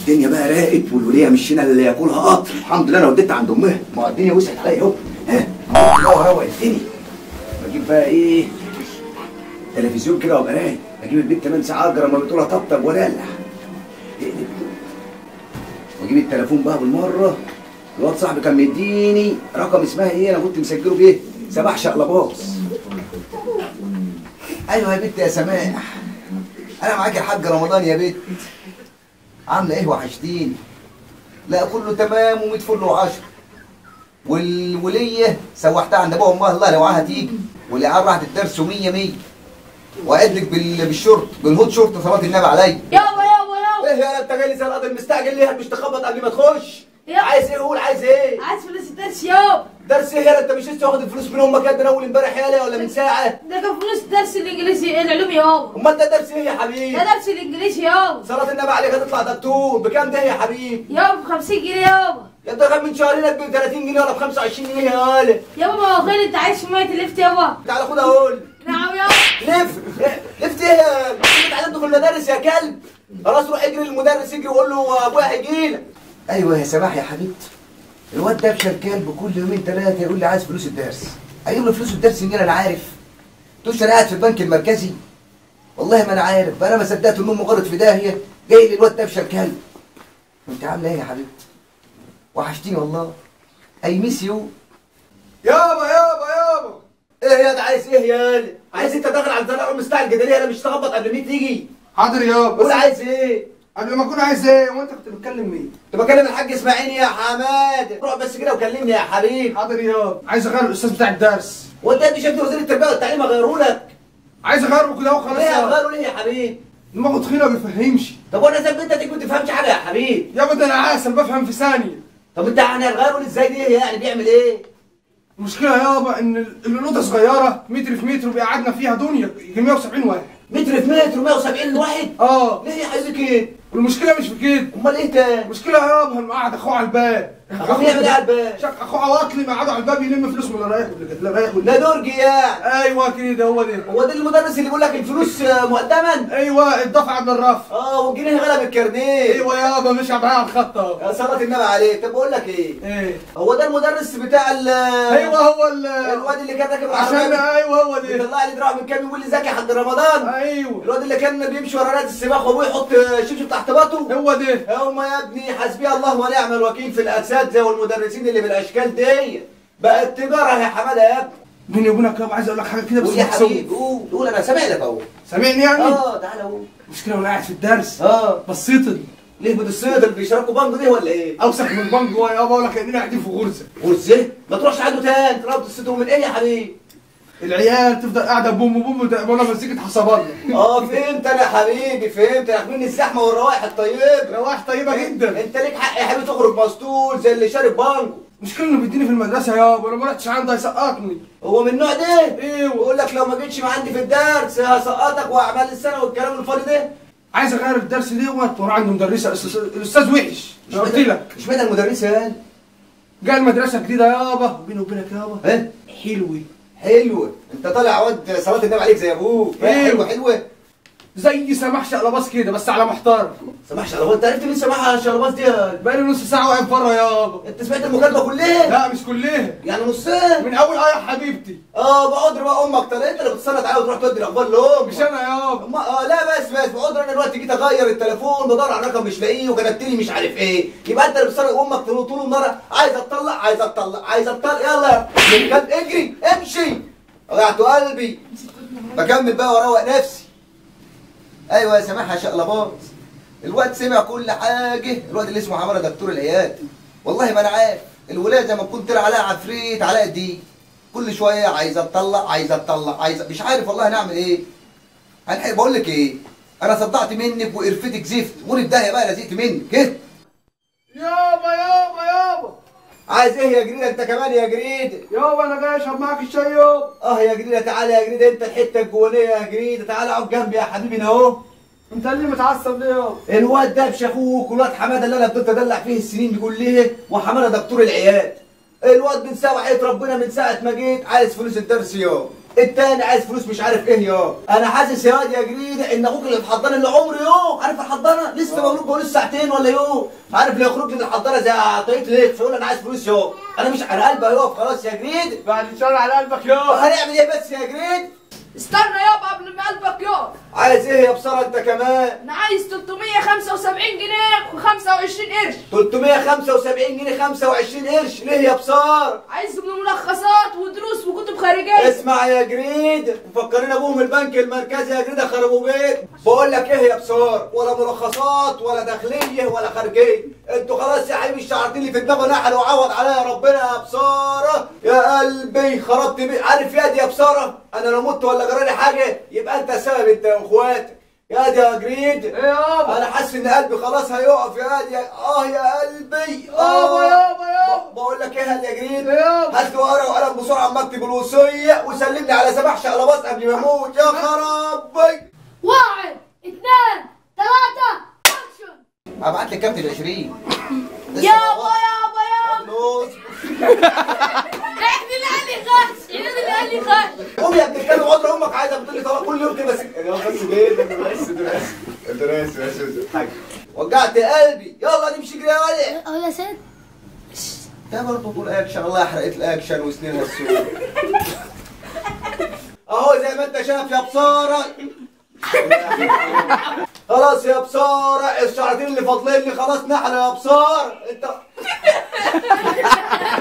الدنيا بقى راقت والوليه مشينا اللي ياكلها قطر الحمد لله انا وديت عند امها ما الدنيا وسعت عليا اهو ها هو هو الدنيا بجيب بقى ايه تلفزيون كده وابقى رايق اجيب البيت كمان ساعه اجر لما بتقولها طبطب ودلع اقلب واجيب التليفون بقى بالمره الواد صاحبي كان مديني رقم اسمها ايه انا كنت مسجله بايه سباح شقلباص ايوه يا بنت يا سماح انا معاك يا حاج رمضان يا بنت عامله ايه وحشتيني لا كله تمام وميت فل وعشر والوليه سوحتها عند ابوها وامها الله لو عاها تيجي والعيال راحت الدرس ومية مية وقعد لك بال... بالشورت بالهوت شورت صلاه النبي عليا يابا يابا يابا ايه يا انت جاي لي زي القدر مستعجل ليه مش تخبط قبل ما تخش يلا. عايز ايه قول عايز ايه عايز فلوس الدرس يابا درس ايه يالا انت مش لسه واخد الفلوس من امك يا اول امبارح يالا ولا من ساعه ده كان فلوس درس الانجليزي العلوم يابا امال ده درس ايه يا حبيبي ده درس الانجليزي يابا صلاه النبي عليك هتطلع دكتور بكام ده يا حبيبي يابا ب 50 جنيه يابا يا ده كان من شهرين ب 30 جنيه ولا ب 25 جنيه يا ولا يابا ما هو غير انت عايش في ميه الليفت يابا تعالى خدها قول نعم يابا لف لفت ايه يا انت اتعلمته في المدارس يا كلب خلاص روح اجري للمدرس يجري وقول له ابويا هيجي لك ايوه يا سماح يا حبيبتي الواد ده ابشر كلب كل يومين ثلاثه يقول لي عايز فلوس الدرس اجيب له فلوس الدرس منين انا عارف تقولش انا قاعد في البنك المركزي والله ما انا عارف انا ما صدقت ان امه غلط في داهيه جاي لي الواد ده ابشر كلب انت عامله ايه يا حبيبتي وحشتيني والله اي ميس يو يابا يابا يابا ايه يا ده عايز ايه يا عايز انت داخل على الزرع مستعجل كده ليه انا مش تخبط قبل ما تيجي حاضر يابا قول عايز ايه قبل ما اكون عايز ايه وانت كنت بتكلم مين كنت بكلم الحاج اسماعيل يا حماد روح بس كده وكلمني يا حبيبي حاضر يابا عايز اغير الاستاذ بتاع الدرس وانت انت شفت وزير التربيه والتعليم اغيره لك عايز اغيره كده وخلاص ليه يابا اغيره ليه يا حبيبي دماغه تخينه ما بيفهمش طب وانا ذنب انت تيجي ما تفهمش حاجه يا حبيبي يابا ده انا عسل بفهم في ثانيه طب انت يعني هتغيره ليه ازاي دي يعني بيعمل ايه المشكله يابا ان ال- الاوضه صغيره متر في متر وبيقعدنا فيها دنيا يجي 170 واحد متر في متر 170 واحد اه ليه يا حبيبي كده والمشكله مش في كده امال ايه تاني المشكله يابا انه قاعد اخوه على الباب اخوه يعمل ايه على الباب شك اخوه عواطلي ما قعدوا على الباب يلم فلوس من اللي رايح واللي جاي- لا رايح واللي ده درجي يعني ايوه كده هو ده هو ده المدرس اللي بيقول لك الفلوس آه، مقدما ايوه الدفع قبل الرفع اه والجنيه غلب الكارنيه ايوه يابا مش معايا على الخط اهو يا صلاة النبي عليك طب بقول لك ايه ايه هو ده المدرس بتاع ال ايوه هو ال الواد اللي كان راكب عشان العربية ايوه هو ده بيطلع لي دراع من كام يقول لي ذكي يا حاج رمضان ايوه الواد اللي كان بيمشي ورا نادي السباق وابوه يحط شبشب تحت باطه هو ده هما يا ابني حسبي الله ونعم الوكيل في الاساتذه والمدرسين اللي بالاشكال دي بقت تجاره يا حماده يا ابني بيني وبينك يابا عايز اقول لك حاجه كده بس قول يا محسوب حبيبي قول قول انا سامع لك اهو سامعني يعني اه تعالى قول مشكله وانا قاعد في الدرس اه بصيت ليه بده الصيد اللي بيشاركوا بانجو دي ولا ايه؟ اوسخ من البنك جوه يابا ولا كاننا قاعدين في غرزه وازاي؟ ما تروحش عنده تاني تربط الصيد من ايه يا حبيبي؟ العيال تفضل قاعده بوم بوم ده وانا مزيكه حصبان اه فهمت انا يا حبيبي فهمت يا من الزحمه والروائح الطيبه رواح طيبه جدا انت ليك حق يا حبيبي تخرج مسطول زي اللي شارب بانجو المشكله انه بيديني في المدرسه يابا لو ما رحتش عنده هيسقطني هو من النوع ده ايوه ويقول لك لو ما جيتش ما عندي في الدرس هسقطك واعمال السنه والكلام الفاضي ده عايز اغير الدرس دوت واروح عند مدرسه الأستاذ- الاستاذ وحش أنا قلت لك اشمعنى المدرسه قال جاي المدرسه جديده يابا بيني وبينك يابا ها حلوه حلوه انت طالع واد صلاه النبي عليك زي ابوك ها، ايوه. حلوه حلوه زي سماح شقلباص كده بس على محترم سماح شلباز انت عرفت مين سماح شلباز دي بقالي نص ساعه واقف بره يابا انت سمعت المكالمه كلها لا مش كلها يعني نصها من اول ايه يا حبيبتي اه بقدر بقى امك طب انت اللي بتصنت عليها وتروح تودي الاخبار لامك مش انا يابا ما اه لا بس بس بقدر انا دلوقتي جيت اغير التليفون بدور على رقم مش لاقيه وكتبت لي مش عارف ايه يبقى انت اللي بتصنت امك طول طول النهار عايز اطلع عايز اطلع عايز اطلع يلا من كان اجري امشي وقعت قلبي بكمل بقى واروق نفسي ايوه يا سماح يا شقلباز الواد سمع كل حاجه الواد اللي اسمه عمرو دكتور العياد والله ما انا عارف الولاد زي ما كنت طلع عليها عفريت على قد كل شويه عايز اطلع عايز اطلع عايز مش عارف والله هنعمل ايه هنحق بقول لك ايه انا صدعت منك وقرفتك زفت وني بدايه بقى لزقت منك كده يابا يابا يابا عايز ايه يا جريده انت كمان يا جريده يابا انا جاي اشرب معاك الشاي يابا اه يا جريده تعالى يا جريده انت الحته الجوانيه يا جريده تعالى اقعد جنبي يا حبيبي هنا اهو انت اللي متعصب ليه يابا الواد ده بشافوك والواد حماده اللي انا فضلت ادلع فيه السنين دي كلها وحماده دكتور العياد الواد من ساعه وحياه ربنا من ساعه ما جيت عايز فلوس الدرس يوم التاني عايز فلوس مش عارف ايه يا انا حاسس يا واد يا جريده ان اخوك اللي في الحضانه اللي عمره يوم عارف الحضانه لسه مولود بقول ساعتين ولا يوم عارف اللي يخرج من الحضانه زي طريقه ليه فيقول انا عايز فلوس يا انا مش على قلبي هيقف خلاص يا جريد بعد الشر على قلبك يا هنعمل ايه بس يا جريد استنى يابا قبل ما قلبك يقف عايز ايه يا بصره انت كمان انا عايز 375 جنيه و25 قرش 375 جنيه 25 قرش ليه يا بصار عايزهم ملخصات ودروس وكتب خارجيه اسمع يا جريد مفكرين ابوهم البنك المركزي يا جريد خربوا بيت بقول لك ايه يا بصار ولا ملخصات ولا داخليه ولا خارجيه انتوا خلاص يا حبيبي الشعرتين اللي في دماغه نحل وعوض عليا ربنا يا بصاره يا قلبي خربت بيه عارف يا دي يا بصاره انا لو مت ولا جرالي حاجه يبقى انت السبب انت واخواتك يا دي يا جريد ايه يابا انا حاسس ان قلبي خلاص هيقف يا دي اه يا قلبي يابا اه يابا يابا بقول لك ايه يا جريد يابا هات لي ورقه وقلم بسرعه اما اكتب الوصيه وسلمني على سماح شقلباص قبل ما اموت يا خرابي واحد اثنين ثلاثة اكشن ابعت لي كابتن 20 يابا يابا يابا فلوس احنا اللي قال لي خش احنا اللي قال لي خش قوم يا ابن الكلب عذر امك عايزه بتقول لي طلاق كل يوم كده بس يا بس ليه ده بس ده بس ده بس بس حاجه وجعت قلبي يلا نمشي جري يا ولد اه يا سيد يا برضه طول اكشن الله حرقت الاكشن وسنين السود اهو زي ما انت شايف يا بصاره خلاص يا بصاره الشعرتين اللي فاضلين لي خلاص نحله يا بصار انت